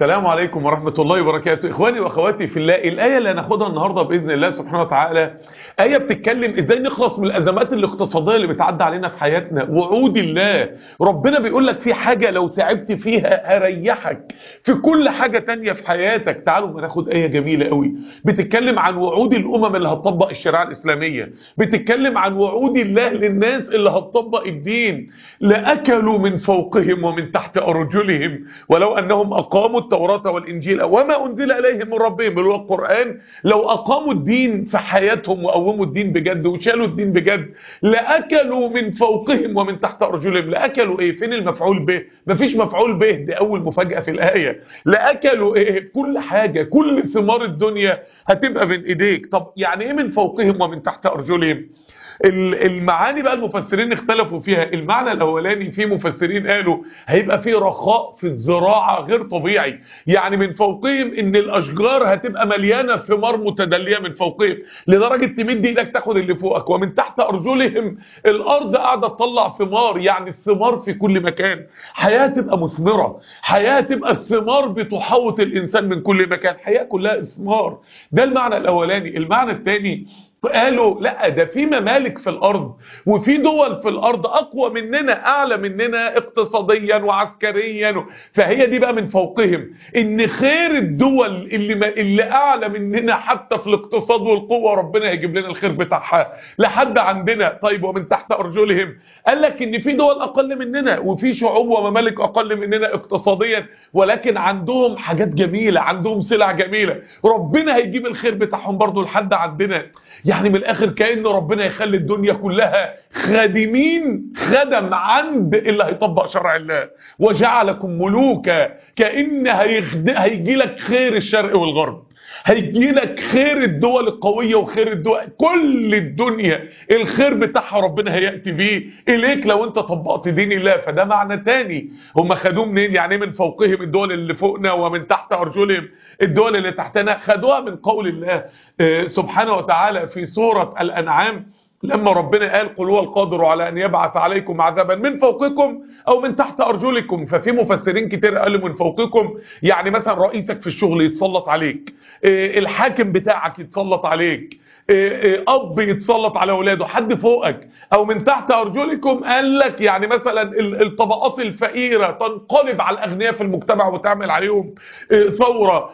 السلام عليكم ورحمة الله وبركاته إخواني وأخواتي في الله الآية اللي هناخدها النهاردة بإذن الله سبحانه وتعالى آية بتتكلم إزاي نخلص من الأزمات الاقتصادية اللي بتعدي علينا في حياتنا وعود الله ربنا بيقول لك في حاجة لو تعبت فيها هريحك في كل حاجة تانية في حياتك تعالوا ما ناخد آية جميلة قوي بتتكلم عن وعود الأمم اللي هتطبق الشريعة الإسلامية بتتكلم عن وعود الله للناس اللي هتطبق الدين لأكلوا من فوقهم ومن تحت أرجلهم ولو أنهم أقاموا التوراة والإنجيل وما أنزل إليهم من ربهم اللي هو القرآن لو أقاموا الدين في حياتهم وقوموا الدين بجد وشالوا الدين بجد لأكلوا من فوقهم ومن تحت أرجلهم لأكلوا إيه فين المفعول به مفيش مفعول به دي أول مفاجأة في الآية لأكلوا إيه كل حاجة كل ثمار الدنيا هتبقى من إيديك طب يعني إيه من فوقهم ومن تحت أرجلهم المعاني بقى المفسرين اختلفوا فيها المعنى الاولاني في مفسرين قالوا هيبقى في رخاء في الزراعة غير طبيعي يعني من فوقهم ان الاشجار هتبقى مليانة ثمار متدلية من فوقهم لدرجة تمد ايدك تاخد اللي فوقك ومن تحت ارجلهم الارض قاعدة تطلع ثمار يعني الثمار في كل مكان حياة تبقى مثمرة حياة تبقى الثمار بتحوط الانسان من كل مكان حياة كلها اثمار ده المعنى الاولاني المعنى الثاني قالوا لا ده في ممالك في الارض وفي دول في الارض اقوى مننا اعلى مننا اقتصاديا وعسكريا فهي دي بقى من فوقهم ان خير الدول اللي ما اللي اعلى مننا حتى في الاقتصاد والقوه ربنا هيجيب لنا الخير بتاعها لحد عندنا طيب ومن تحت ارجلهم قال لك ان في دول اقل مننا وفي شعوب وممالك اقل مننا اقتصاديا ولكن عندهم حاجات جميله عندهم سلع جميله ربنا هيجيب الخير بتاعهم برضو لحد عندنا يعني من الاخر كأن ربنا يخلي الدنيا كلها خادمين خدم عند اللي هيطبق شرع الله وجعلكم ملوكا كأن هيجي لك خير الشرق والغرب هيجي لك خير الدول القوية وخير الدول كل الدنيا الخير بتاعها ربنا هيأتي بيه إليك لو انت طبقت دين الله فده معنى تاني هم خدوه منين يعني من فوقهم الدول اللي فوقنا ومن تحت أرجلهم الدول اللي تحتنا خدوها من قول الله سبحانه وتعالى في سورة الأنعام لما ربنا قال قل هو القادر على أن يبعث عليكم عذابا من فوقكم أو من تحت أرجلكم ففي مفسرين كتير قالوا من فوقكم يعني مثلا رئيسك في الشغل يتسلط عليك الحاكم بتاعك يتسلط عليك اب يتسلط على اولاده حد فوقك او من تحت ارجلكم قال لك يعني مثلا الطبقات الفقيره تنقلب على الاغنياء في المجتمع وتعمل عليهم ثوره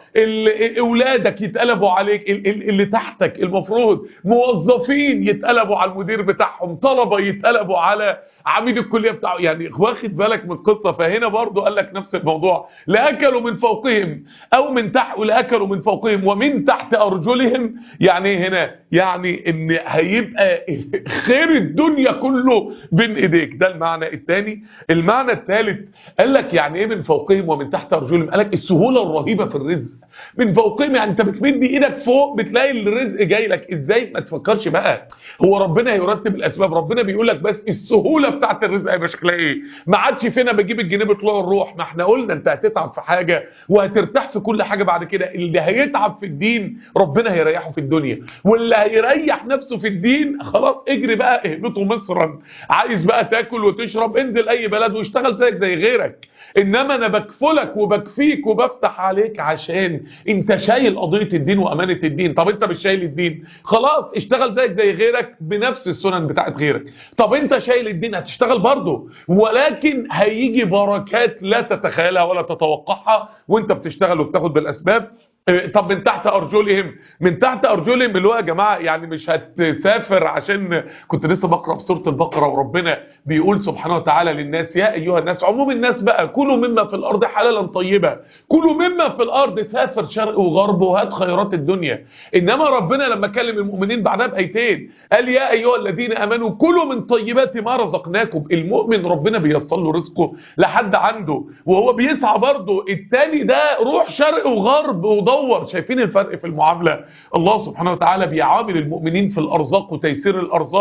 اولادك يتقلبوا عليك اللي تحتك المفروض موظفين يتقلبوا على المدير بتاعهم طلبه يتقلبوا على عميد الكليه بتاعه يعني واخد بالك من القصه فهنا برضو قال لك نفس الموضوع لاكلوا من فوقهم او من تحت ولاكلوا من فوقهم ومن تحت ارجلهم يعني هنا يعني ان هيبقى خير الدنيا كله بين ايديك ده المعنى الثاني المعنى الثالث قال لك يعني ايه من فوقهم ومن تحت ارجلهم قال لك السهوله الرهيبه في الرزق من فوقهم يعني انت بتمد ايدك فوق بتلاقي الرزق جاي لك ازاي ما تفكرش بقى هو ربنا هيرتب الاسباب ربنا بيقول لك بس السهوله بتاعت الرزق هيبقى شكلها ايه ما عادش فينا بجيب الجنيه بطلوع الروح ما احنا قلنا انت هتتعب في حاجه وهترتاح في كل حاجه بعد كده اللي هيتعب في الدين ربنا هيريحه في الدنيا واللي هيريح نفسه في الدين خلاص اجري بقى اهبطوا مصرا عايز بقى تاكل وتشرب انزل اي بلد واشتغل زيك زي غيرك انما انا بكفلك وبكفيك وبفتح عليك عشان انت شايل قضيه الدين وامانه الدين طب انت مش شايل الدين خلاص اشتغل زيك زي غيرك بنفس السنن بتاعت غيرك طب انت شايل الدين هتشتغل برضه ولكن هيجي بركات لا تتخيلها ولا تتوقعها وانت بتشتغل وبتاخد بالاسباب طب من تحت ارجلهم من تحت ارجلهم اللي هو يا جماعه يعني مش هتسافر عشان كنت لسه بقرا في سوره البقره وربنا بيقول سبحانه وتعالى للناس يا ايها الناس عموم الناس بقى كلوا مما في الارض حلالا طيبا كلوا مما في الارض سافر شرق وغرب وهات خيرات الدنيا انما ربنا لما كلم المؤمنين بعدها بايتين قال يا ايها الذين امنوا كلوا من طيبات ما رزقناكم المؤمن ربنا بيصل له رزقه لحد عنده وهو بيسعى برضه التاني ده روح شرق وغرب ودور شايفين الفرق في المعاملة الله سبحانه وتعالى بيعامل المؤمنين في الأرزاق وتيسير الأرزاق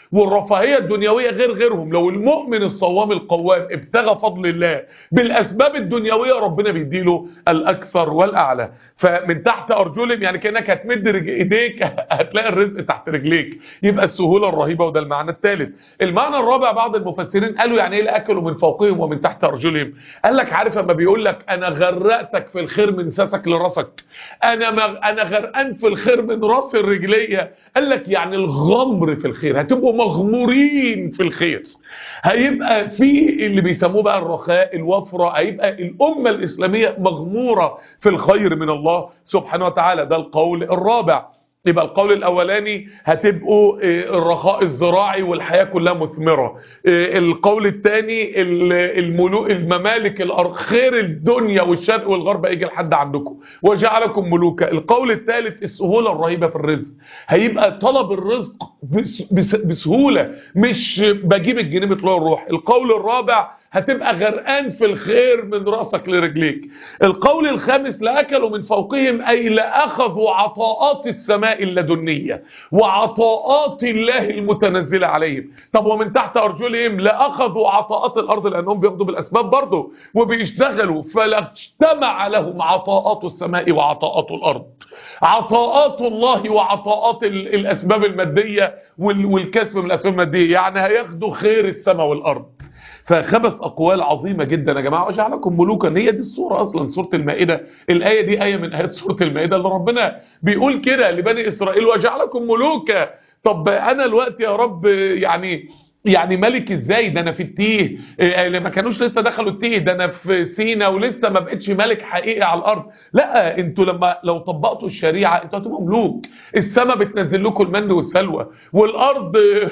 والرفاهية الدنيوية غير غيرهم لو المؤمن الصوام القوام ابتغى فضل الله بالأسباب الدنيوية ربنا بيديله الأكثر والأعلى فمن تحت أرجلهم يعني كأنك هتمد رج- إيديك هتلاقي الرزق تحت رجليك يبقى السهولة الرهيبة وده المعنى الثالث المعنى الرابع بعض المفسرين قالوا يعني ايه لأكلوا من فوقهم ومن تحت أرجلهم قال لك عارف اما بيقول لك أنا غرقتك في الخير من ساسك لراسك أنا مغ... أنا غرقان في الخير من راس الرجلية قال لك يعني الغمر في الخير هتبقوا مغمورين في الخير هيبقى في اللي بيسموه بقى الرخاء الوفرة هيبقى الأمة الإسلامية مغمورة في الخير من الله سبحانه وتعالى ده القول الرابع يبقى القول الاولاني هتبقوا آه، الرخاء الزراعي والحياه كلها مثمره آه، القول الثاني الملوك الممالك الأر- خير الدنيا والشرق والغرب هيجي لحد عندكم وجعلكم ملوكا القول الثالث السهوله الرهيبه في الرزق هيبقى طلب الرزق بس بس بسهوله مش بجيب الجنيه بطلوع الروح القول الرابع هتبقى غرقان في الخير من راسك لرجليك القول الخامس لأكلوا من فوقهم أي لأخذوا عطاءات السماء اللدنية وعطاءات الله المتنزلة عليهم طب ومن تحت أرجلهم لأخذوا عطاءات الأرض لأنهم بياخدوا بالأسباب برضه وبيشتغلوا فلا اجتمع لهم عطاءات السماء وعطاءات الأرض عطاءات الله وعطاءات ال- الأسباب المادية وال- والكسب من الأسباب المادية يعني هياخدوا خير السماء والأرض فخمس أقوال عظيمة جدا يا جماعة وجعلكم ملوكا هي دي الصورة أصلا سورة المائدة الآية دي آية من آيات سورة المائدة اللي ربنا بيقول كده لبني إسرائيل وجعلكم ملوكا طب أنا الوقت يا رب يعني يعني ملك ازاي ده انا في التيه إيه، اللي ما كانوش لسه دخلوا التيه ده انا في سينا ولسه ما بقتش ملك حقيقي على الارض لا انتوا لما لو طبقتوا الشريعه انتوا هتبقوا ملوك السماء بتنزل لكم المن والسلوى والارض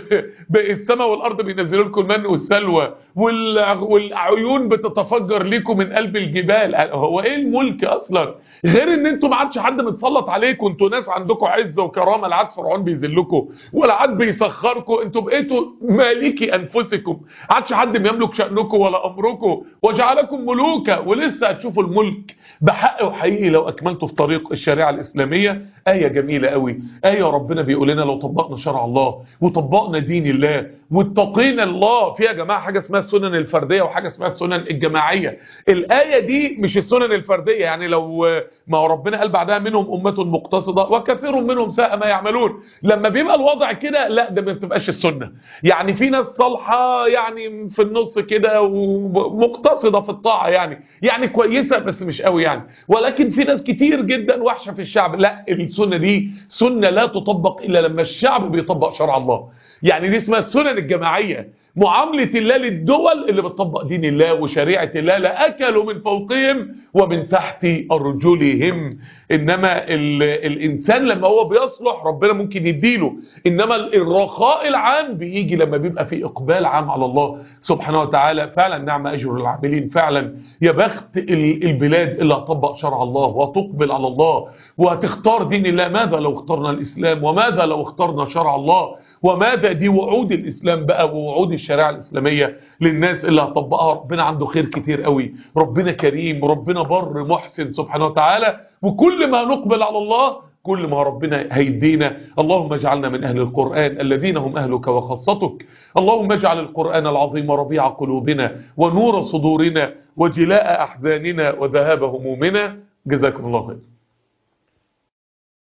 السماء والارض بينزلوا لكم المن والسلوى وال- والعيون بتتفجر لكم من قلب الجبال هو ايه الملك اصلا غير ان انتوا ما عادش حد متسلط عليكم انتوا ناس عندكم عزه وكرامه لا عاد فرعون بيذلكم ولا عاد بيسخركم انتوا بقيتوا مالكي انفسكم عادش حد بيملك شانكم ولا امركم وجعلكم ملوكا ولسه هتشوفوا الملك بحق وحقيقي لو اكملتوا في طريق الشريعه الاسلاميه ايه جميله قوي ايه ربنا بيقول لنا لو طبقنا شرع الله وطبقنا دين الله واتقينا الله فيها يا جماعه حاجه اسمها السنن الفرديه وحاجه اسمها السنن الجماعيه الايه دي مش السنن الفرديه يعني لو ما هو ربنا قال بعدها منهم امه مقتصده وكثير منهم ساء ما يعملون لما بيبقى الوضع كده لا ده ما بتبقاش السنه يعني في ناس صالحه يعني في النص كده ومقتصده في الطاعه يعني يعني كويسه بس مش قوي يعني ولكن في ناس كتير جدا وحشه في الشعب لا السنه دي سنه لا تطبق الا لما الشعب بيطبق شرع الله يعني دي اسمها السنن الجماعيه معاملة الله للدول اللي بتطبق دين الله وشريعة الله لأكلوا من فوقهم ومن تحت أرجلهم إنما ال الإنسان لما هو بيصلح ربنا ممكن يديله إنما الرخاء العام بيجي لما بيبقى في إقبال عام على الله سبحانه وتعالى فعلا نعم أجر العاملين فعلا يا بخت ال- البلاد اللي هتطبق شرع الله وتقبل على الله وهتختار دين الله ماذا لو اخترنا الإسلام وماذا لو اخترنا شرع الله وماذا دي وعود الإسلام بقى ووعود الشريعة الإسلامية للناس اللي هتطبقها ربنا عنده خير كتير قوي ربنا كريم ربنا بر محسن سبحانه وتعالى وكل ما نقبل على الله كل ما ربنا هيدينا اللهم اجعلنا من أهل القرآن الذين هم أهلك وخاصتك اللهم اجعل القرآن العظيم ربيع قلوبنا ونور صدورنا وجلاء أحزاننا وذهاب همومنا جزاكم الله خير